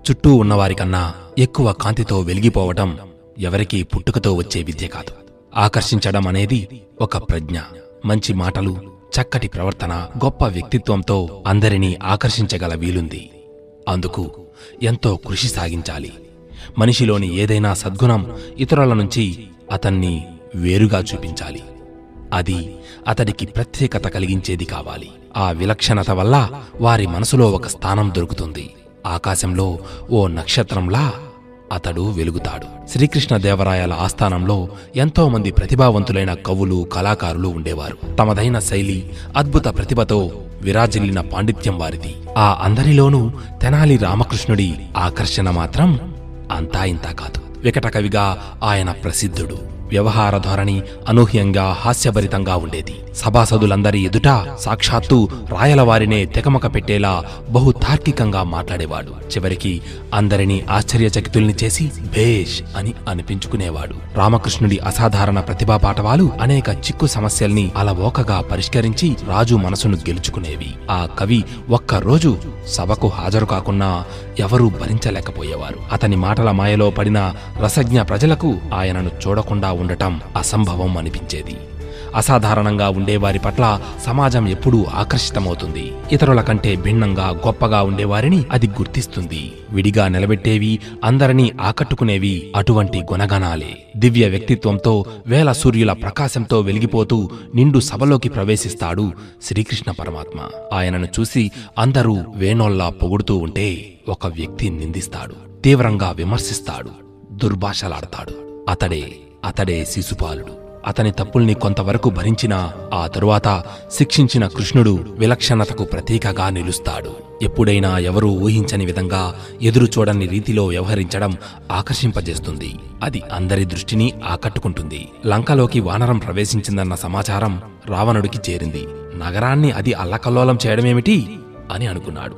చుట్టూ ఉన్నవారికన్నా ఎక్కువ కాంతితో వెలిగిపోవటం ఎవరికీ పుట్టుకతో వచ్చే విద్య కాదు ఆకర్షించడం అనేది ఒక ప్రజ్ఞ మంచి మాటలు చక్కటి ప్రవర్తన గొప్ప వ్యక్తిత్వంతో అందరినీ ఆకర్షించగల వీలుంది అందుకు ఎంతో కృషి సాగించాలి మనిషిలోని ఏదైనా సద్గుణం ఇతరుల నుంచి అతన్ని వేరుగా చూపించాలి అది అతడికి ప్రత్యేకత కలిగించేది కావాలి ఆ విలక్షణత వల్ల వారి మనసులో ఒక స్థానం దొరుకుతుంది ఆకాశంలో ఓ నక్షత్రంలా అతడు వెలుగుతాడు శ్రీకృష్ణదేవరాయల ఆస్థానంలో ఎంతో మంది ప్రతిభావంతులైన కవులు కళాకారులు ఉండేవారు తమదైన శైలి అద్భుత ప్రతిభతో విరాజిల్లిన పాండిత్యం వారిది ఆ అందరిలోనూ తెనాలి రామకృష్ణుడి ఆకర్షణ మాత్రం అంతా ఇంతా కాదు వికట కవిగా ఆయన ప్రసిద్ధుడు వ్యవహార ధోరణి అనూహ్యంగా హాస్యభరితంగా ఉండేది సభాసదులందరి ఎదుట సాక్షాత్తు రాయలవారినే తెకమక పెట్టేలా బహు తార్కికంగా మాట్లాడేవాడు చివరికి అందరినీ ఆశ్చర్యచకితుల్ని చేసి భేష్ అని అనిపించుకునేవాడు రామకృష్ణుడి అసాధారణ ప్రతిభా పాఠవాలు అనేక చిక్కు సమస్యల్ని అలవోకగా పరిష్కరించి రాజు మనసును గెలుచుకునేవి ఆ కవి ఒక్క రోజు సభకు హాజరు కాకున్నా ఎవరూ భరించలేకపోయేవారు అతని మాటల మాయలో పడిన రసజ్ఞ ప్రజలకు ఆయనను చూడకుండా ఉండటం అసంభవం అనిపించేది అసాధారణంగా ఉండేవారి పట్ల సమాజం ఎప్పుడూ ఆకర్షితమవుతుంది ఇతరుల కంటే భిన్నంగా గొప్పగా ఉండేవారిని అది గుర్తిస్తుంది విడిగా నిలబెట్టేవి అందరినీ ఆకట్టుకునేవి అటువంటి గుణగణాలే దివ్య వ్యక్తిత్వంతో వేల సూర్యుల ప్రకాశంతో వెలిగిపోతూ నిండు సభలోకి ప్రవేశిస్తాడు శ్రీకృష్ణ పరమాత్మ ఆయనను చూసి అందరూ వేణోల్లా పొగుడుతూ ఉంటే ఒక వ్యక్తి నిందిస్తాడు తీవ్రంగా విమర్శిస్తాడు దుర్భాషలాడతాడు అతడే అతడే శిశుపాలుడు అతని తప్పుల్ని కొంతవరకు భరించిన ఆ తరువాత శిక్షించిన కృష్ణుడు విలక్షణతకు ప్రతీకగా నిలుస్తాడు ఎప్పుడైనా ఎవరూ ఊహించని విధంగా ఎదురు చూడని రీతిలో వ్యవహరించడం ఆకర్షింపజేస్తుంది అది అందరి దృష్టిని ఆకట్టుకుంటుంది లంకలోకి వానరం ప్రవేశించిందన్న సమాచారం రావణుడికి చేరింది నగరాన్ని అది అల్లకల్లోలం చేయడమేమిటి అని అనుకున్నాడు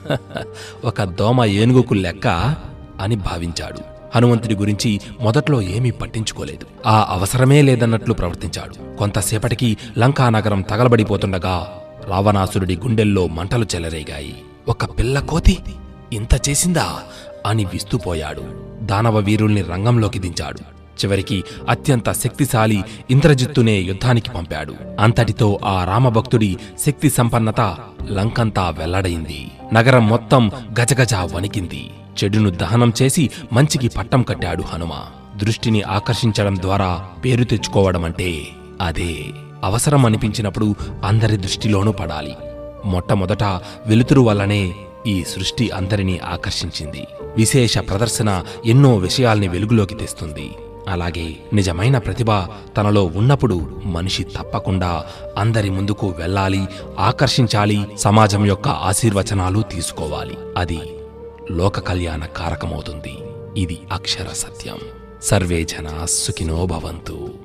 ఒక దోమ ఏనుగుకు లెక్క అని భావించాడు హనుమంతుడి గురించి మొదట్లో ఏమీ పట్టించుకోలేదు ఆ అవసరమే లేదన్నట్లు ప్రవర్తించాడు కొంతసేపటికి లంకా నగరం తగలబడిపోతుండగా రావణాసురుడి గుండెల్లో మంటలు చెలరేగాయి ఒక పిల్ల కోతి ఇంత చేసిందా అని విస్తుపోయాడు దానవ వీరుల్ని రంగంలోకి దించాడు చివరికి అత్యంత శక్తిశాలి ఇంద్రజిత్తునే యుద్ధానికి పంపాడు అంతటితో ఆ రామభక్తుడి శక్తి సంపన్నత లంకంతా వెల్లడైంది నగరం మొత్తం గజగజ వణికింది చెడును దహనం చేసి మంచికి పట్టం కట్టాడు హనుమ దృష్టిని ఆకర్షించడం ద్వారా పేరు తెచ్చుకోవడమంటే అదే అవసరం అనిపించినప్పుడు అందరి దృష్టిలోనూ పడాలి మొట్టమొదట వెలుతురు వల్లనే ఈ సృష్టి అందరినీ ఆకర్షించింది విశేష ప్రదర్శన ఎన్నో విషయాల్ని వెలుగులోకి తెస్తుంది అలాగే నిజమైన ప్రతిభ తనలో ఉన్నప్పుడు మనిషి తప్పకుండా అందరి ముందుకు వెళ్ళాలి ఆకర్షించాలి సమాజం యొక్క ఆశీర్వచనాలు తీసుకోవాలి అది లోక కళ్యాణ కారకమవుతుంది ఇది అక్షర సత్యం సర్వే జనా సుఖినో భవంతు